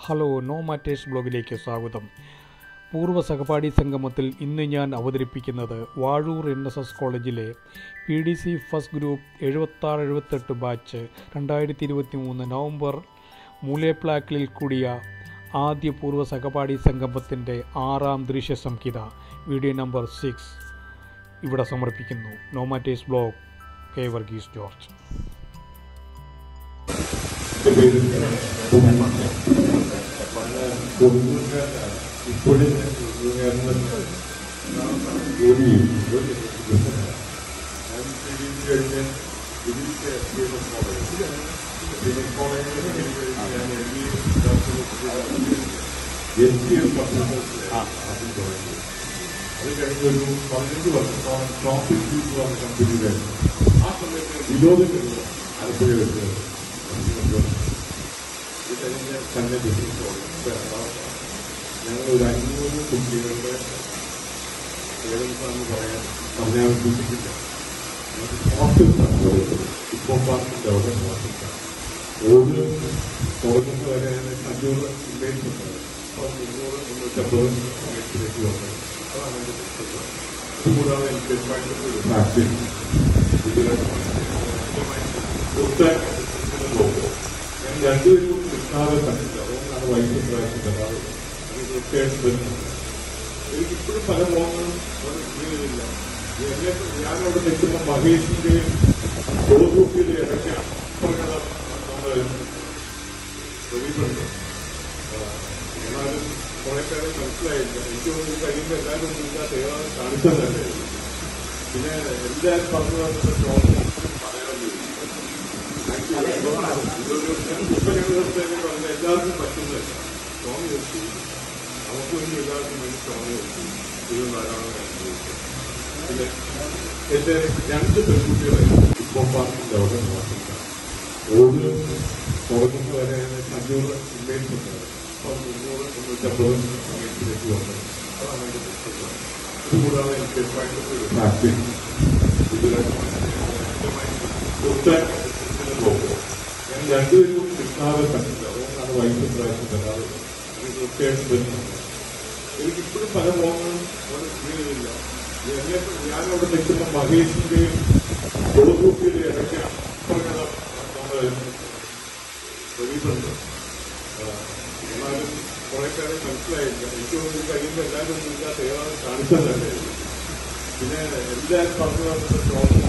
hello no matters ബ്ലോഗിലേക്ക് സ്വാഗതം പൂർവ്വ സഹപാഠി സംഗമത്തിൽ ഇന്ന് ഞാൻ അവതരിപ്പിക്കുന്നത് വാഴൂർ എൻ എസ് എസ് കോളേജിലെ P D C first group എഴുപത്താറ് എഴുപത്തെട്ട് ബാച്ച് രണ്ടായിരത്തി ഇരുപത്തി മൂന്ന് നവംബർ മൂലേപ്ലാക്കിൽ കൂടിയ ആദ്യ പൂർവ്വ സഹപാഠി സംഗമത്തിൻ്റെ ആറാം ദൃശ്യ സംഹിത വീഡിയോ നമ്പർ സിക്സ് ഇവിടെ സമർപ്പിക്കുന്നു no matters blog K Varghese George ഇപ്പോഴും ജോലി ചെയ്യും ജോലി കഴിഞ്ഞ് ഇതിലേക്ക് പിന്നെ കോളേജിൽ ഞാൻ M B M P S അതിൽ തുടങ്ങി അത് കഴിഞ്ഞ് ഒരു പതിനഞ്ച് വർഷം ടോപ്പ് ഇൻസ്റ്റിറ്റ്യൂട്ട് പറഞ്ഞ കമ്പനിയുടെ ആ സമയത്ത് വിനോദം ആലപ്പുഴ വെച്ച് ഇത് കഴിഞ്ഞ് തന്നെ ബിസിനസ് ഞങ്ങൾ ഒരു അഞ്ഞൂറ് കുട്ടികളുടെ പേരൻസ് എന്ന് പറയാൻ പറഞ്ഞാൽ ഉദ്ദേശിക്കില്ല ഇപ്പോൾ പാർക്ക് ഡെവലപ്മെന്റ് ഓരോ തുടങ്ങുന്ന വരെ അഞ്ഞൂറ് ഇമേജ് ഉണ്ട് അപ്പോൾ മുന്നൂറ് മുന്നൂറ്റമ്പത് ഇമേജിലേക്ക് വന്നത് അതാണ് എൻ്റെ പുസ്തകം അതുകൂടാതെ എനിക്ക് ഒരു പ്രാക്ടീസ് ഇതിലെ പുസ്തകം നോക്കും ഞാൻ രണ്ടുപേരും കൃഷ്ണാവ് കണ്ടില്ല അതുകൊണ്ടാണ് വൈദ്യുതി പ്രാവശ്യം അത് തീർച്ചയായിട്ടും വരുന്നത് എനിക്കിപ്പോഴും പല മോഹങ്ങളും ജീവിതമില്ല എന്നെ ഞാനവിടെ നിൽക്കുന്ന മഹേഷിന്റെയും ഗോകുപ്പിന്റെയും ഇടയ്ക്ക് അപ്പുറം നമ്മുടെ പ്രദീപുണ്ട് എന്നാലും കുറെ പേരെ മനസ്സിലായില്ല എനിക്ക് തോന്നുന്നു കഴിയുമ്പോൾ എല്ലാവരും ഇല്ലാത്ത ഏതാണ് കാണിച്ചതല്ലേ പിന്നെ എല്ലാവരും പറഞ്ഞു തന്നിട്ട് ടോപ്പ് പറയാൻ പറഞ്ഞ എല്ലാവർക്കും പറ്റുന്നില്ല ടോമി വെച്ചു നമുക്ക് വേണ്ടി എല്ലാവർക്കും വേണ്ടി ടോമി വെച്ചു ഇത് ധാരാളം അനുഭവിച്ചു പിന്നെ എന്റെ രണ്ട് പെൺകുട്ടികളെ ഇപ്പോൾ പാർക്ക് ലോകം നോക്കില്ല ഓരോ തുടങ്ങുന്ന വരെ അഞ്ഞൂറ് ഇമേജ് ഉണ്ട് അപ്പോൾ മുന്നൂറ് മുന്നൂറ്റമ്പത് ഇമേജിലേക്ക് വന്നത് അതാണ് എന്റെ പുസ്തകം അതുകൂടാതെ എനിക്ക് ഒരു പ്രാക്ടീസ് ഇതിലെ പുസ്തകം നോക്കും ഞാൻ രണ്ടുപേരും കൃഷ്ണാവ് കണ്ടില്ല അതുകൊണ്ടാണ് വൈദ്യുതി പ്രാവശ്യം തരാറ് എനിക്ക് തീർച്ചയായിട്ടും വരുന്നത് എനിക്കിപ്പോഴും പല മോഹങ്ങളും ജീവിതമില്ല എന്നെ ഞാനവിടെ നിൽക്കുന്ന മഹേഷിന്റെയും ഗോകുപ്പിന്റെയും ഇടയ്ക്ക് അപ്പുറം നമ്മുടെ പ്രദീപുണ്ട് എന്നാലും കുറെ പേരെ മനസ്സിലായില്ല എനിക്ക് തോന്നുന്നു കഴിയുമ്പോൾ എല്ലാവരും ഇല്ലാത്ത ഏതാണ് കാണിച്ചതല്ലേ പിന്നെ എല്ലാവരും പറഞ്ഞു തന്നിട്ട് ടോപ്പ്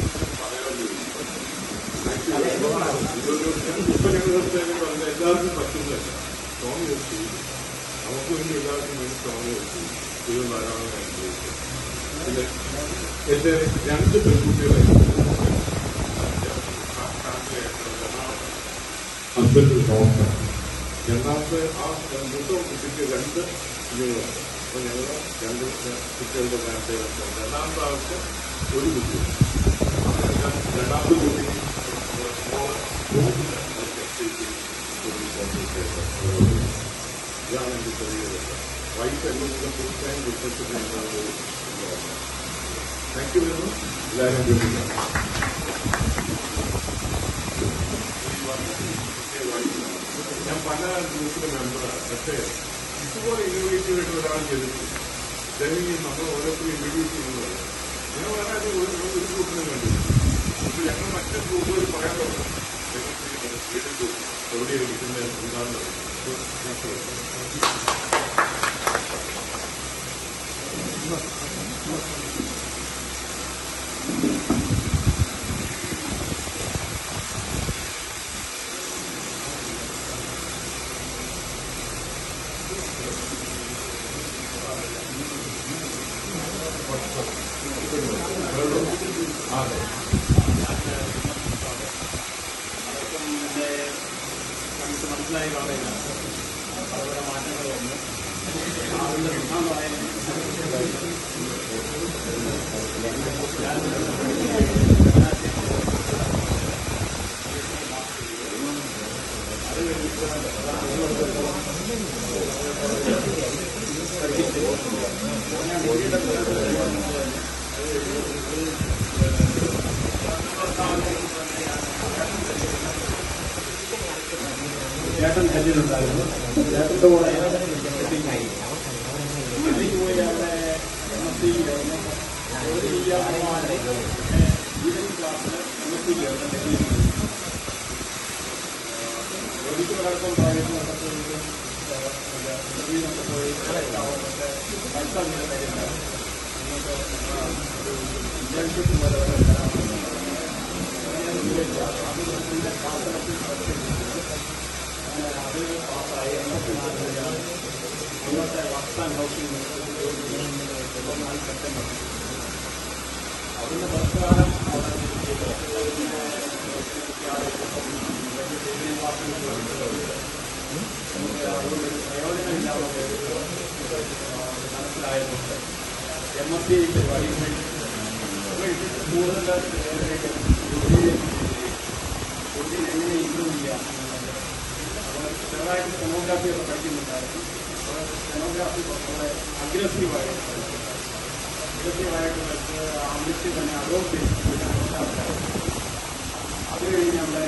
പറയാൻ എല്ലാവർക്കും പറ്റുന്നില്ല ടോമി വെച്ചു നമുക്ക് വേണ്ടി എല്ലാവർക്കും വേണ്ടി ടോമി വെച്ചു ഇത് ധാരാളം അനുഭവിച്ചു പിന്നെ എന്റെ രണ്ട് പെൺകുട്ടികളെ ഹസ്ബൻഡ് ഡോക്ടർ രണ്ടാമത്തെ ആ മൂത്ത കുട്ടിക്ക് രണ്ട് കുഞ്ഞുങ്ങളാണ് അപ്പൊ ഞങ്ങൾ രണ്ട് കുട്ടികളുടെ നേരത്തെ രണ്ടാമത്തെ ആൾക്ക് ഒരു കുട്ടി രണ്ടാമത്തെ കുട്ടി ഇതാണ് എന്റെ ചെറിയ വൈഫ് എല്ലാം full time research thank you very much എല്ലാവരും വിളിക്കാം ഞാൻ പല ഗ്രൂപ്പിലെ മെമ്പറാണ് പക്ഷേ ഇതുപോലെ ഇന്നോവേറ്റീവ് ആയിട്ട് ഒരാൾ ചെയ്തിട്ടുണ്ട് ദയവ് നമ്മൾ ഓരോരുത്തരും ഇൻട്രൊഡ്യൂസ് ചെയ്യുന്നത് ഞാൻ വളരെ ഒരു ഒരു ഗ്രൂപ്പിനെ കണ്ടില്ല പക്ഷെ ഞങ്ങൾ മറ്റു ഗ്രൂപ്പുകൾ പറയാൻ തുടങ്ങും എവിടെയാണ് ഇരിക്കുന്നത് എന്താണെന്ന് മനസ്സിലായി കാണുക പലതരം മാറ്റങ്ങൾ വന്നു ആളുകളുടെ വിഭാഗമായ ചേട്ടൻ കല്ലിലുണ്ടായിരുന്നു നേരത്തെ പോലെ അതിലേക്ക് പോയി അവിടെ എം എസ് സി ജോലി ചെയ്യാൻ ഈവനിങ് ക്ലാസ്സിൽ എം എസ് സി ജോലിക്ക് പലർക്കും പ്രൈവറ്റ് നടത്തുന്നത് ഇന്റർവ്യൂ ഒക്കെ പോയി മറ്റേ പൈസ അങ്ങനെ തരില്ല നിങ്ങൾക്ക് ഒരു ഇന്റേൺഷിപ്പ് പോലെ വരാൻ അത് പാസ്സായി അന്നത്തെ വർക്ക് ആൻഡ് ഹൗസിംഗ് നാല് സെപ്റ്റംബർ അതിന്റെ പ്രകാരം അവിടെ പ്രയോജനമില്ലാതെ മനസ്സിലായതുകൊണ്ട് എം എസ് സി പരിപാടികൾ കൂടുതൽ ഫുഡിൽ എങ്ങനെ ഇമ്പ്രൂവ് ചെയ്യാം എന്നുള്ളത് അവർ ചെറുതായിട്ട് സ്റ്റെനോഗ്രാഫി ഒക്കെ പഠിക്കുന്നുണ്ടായിരുന്നു അപ്പോൾ സ്റ്റെനോഗ്രാഫി കുറച്ചുകൂടെ അഗ്രസീവായിട്ട് അഗ്രസീവായിട്ട് വെച്ച് ആംബിച്ച് തന്നെ അഡോപ്റ്റ് ചെയ്തിട്ടുണ്ട് അത് കഴിഞ്ഞ് നമ്മുടെ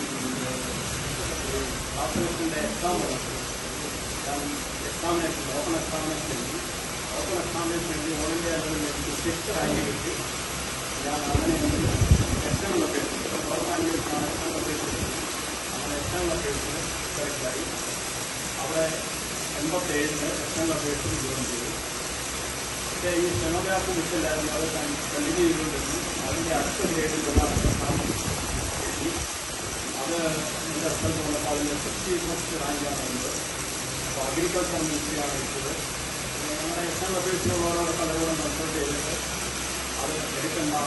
ആശ്രമത്തിൻ്റെ exam examination open examination open examination വേണ്ടി ഓൾ ഇന്ത്യ ലെവലിൽ എനിക്ക് ഫിഫ്ത്ത് റാങ്ക് കിട്ടി ഞാൻ അങ്ങനെ എക്സാം ലൊക്കേഷൻ എക്സാം ലൊക്കേഷൻ അങ്ങനെ എക്സാം ലൊക്കേഷന് സെലക്റ്റായി അവിടെ എൺപത്തേഴിന് എക്സാം ലൊക്കേഷൻ ജോയിൻ ചെയ്തു പക്ഷേ ഈ സ്റ്റെനോഗ്രാഫ് വിട്ടില്ലായിരുന്നു അത് കണ്ടിന്യൂ ചെയ്തുകൊണ്ടിരുന്നു അതിൻ്റെ അടുത്ത ഗ്രേഡിലുള്ള എക്സാം എഴുതി അത് എൻ്റെ റിസൾട്ട് വന്നപ്പോൾ അതിൻ്റെ സിക്സ്റ്റി ഫസ്റ്റ് റാങ്കാണ് ഉള്ളത് അപ്പോൾ അഗ്രികൾച്ചർ മിനിസ്ട്രിയാണ് കിട്ടിയത് പിന്നെ ഞങ്ങളുടെ എക്സാം ലൊക്കേഷനുള്ളവരോട് പലരോടും കൺസൾട്ട് ചെയ്തിട്ട് അത് എടുക്കണ്ട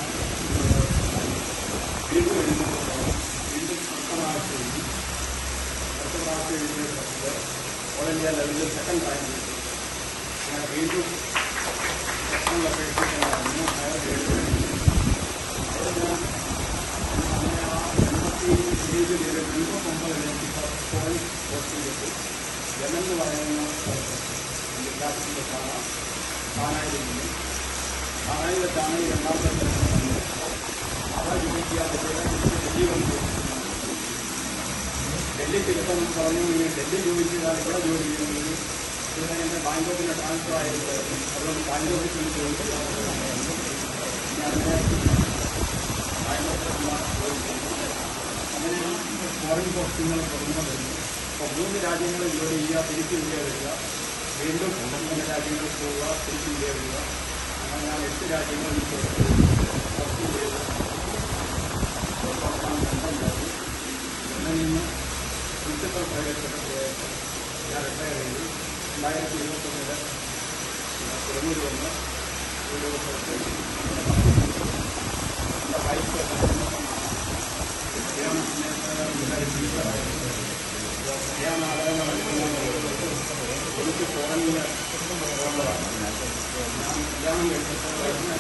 വീണ്ടും എഴുതുമ്പോൾ വീണ്ടും അടുത്ത പ്രാവശ്യം എഴുതി അടുത്ത പ്രാവശ്യം എഴുതിയ സമയത്ത് ഓൾ ഇന്ത്യ ലെവലിൽ സെക്കൻഡ് റാങ്ക് കിട്ടി അങ്ങനെ വീണ്ടും എക്സാം ലൊക്കേഷൻ ഹയർ ഗ്രേഡ് അവിടെ ഞാൻ അങ്ങനെ ആ എൺപത്തി ഏഴിൽ എൺപത്തൊമ്പതിൽ എനിക്ക് ഫസ്റ്റ് പോയിന്റ് പോസ്റ്റ് ചെയ്തു ജനെന്ന് പറയുന്ന വിദ്യാർത്ഥിയുടെ കാണാം പാനായിൽ നിന്ന് പാനായിൽ വെച്ചാണ് ഈ രണ്ടാമത്തെ സെലക്ഷൻ വന്നത് അവിടെ വിദ്യാർത്ഥികളെ ഡൽഹി വന്നു ഡൽഹിക്ക് ഇപ്പം പറഞ്ഞു ഇനി ഡൽഹി ജോലി ചെയ്താൽ ഇവിടെ ജോലി ചെയ്യുന്നത് ഇവിടെ എൻ്റെ ബാങ്കോക്കിൻ്റെ ട്രാൻസ്ഫർ ആയിട്ട് അതുകൊണ്ട് ബാങ്കോക്കിൽ ചെന്ന് ചോദിച്ചു ഞാൻ അങ്ങനെ ഫോറിൻ പോസ്റ്റിങ്ങൾ തുടങ്ങുന്നത് അപ്പോൾ മൂന്ന് രാജ്യങ്ങളിൽ ജോലി ചെയ്യുക തിരിച്ച് ഇന്ത്യ വരിക വീണ്ടും മൂന്ന് രാജ്യങ്ങളിൽ പോവുക തിരിച്ച് ഇന്ത്യ വരിക അങ്ങനെ ഞാൻ എട്ട് രാജ്യങ്ങളിൽ പോസ്റ്റ് ചെയ്ത് പുറത്താണ് ബന്ധമുണ്ടായി എന്നിൽ നിന്ന് പ്രിൻസിപ്പൽ പ്രൈവറ്റ് സെക്രട്ടറിയായിട്ട് ഞാൻ റിട്ടയർ ചെയ്തു രണ്ടായിരത്തി ഇരുപത്തൊന്നില് തിരുവൂർ വന്ന് ഒരു ദിവസത്തെ എൻ്റെ വൈഫ് എനിക്ക് ഫോണിൽ ഞാൻ കല്യാണം കഴിച്ചിട്ട്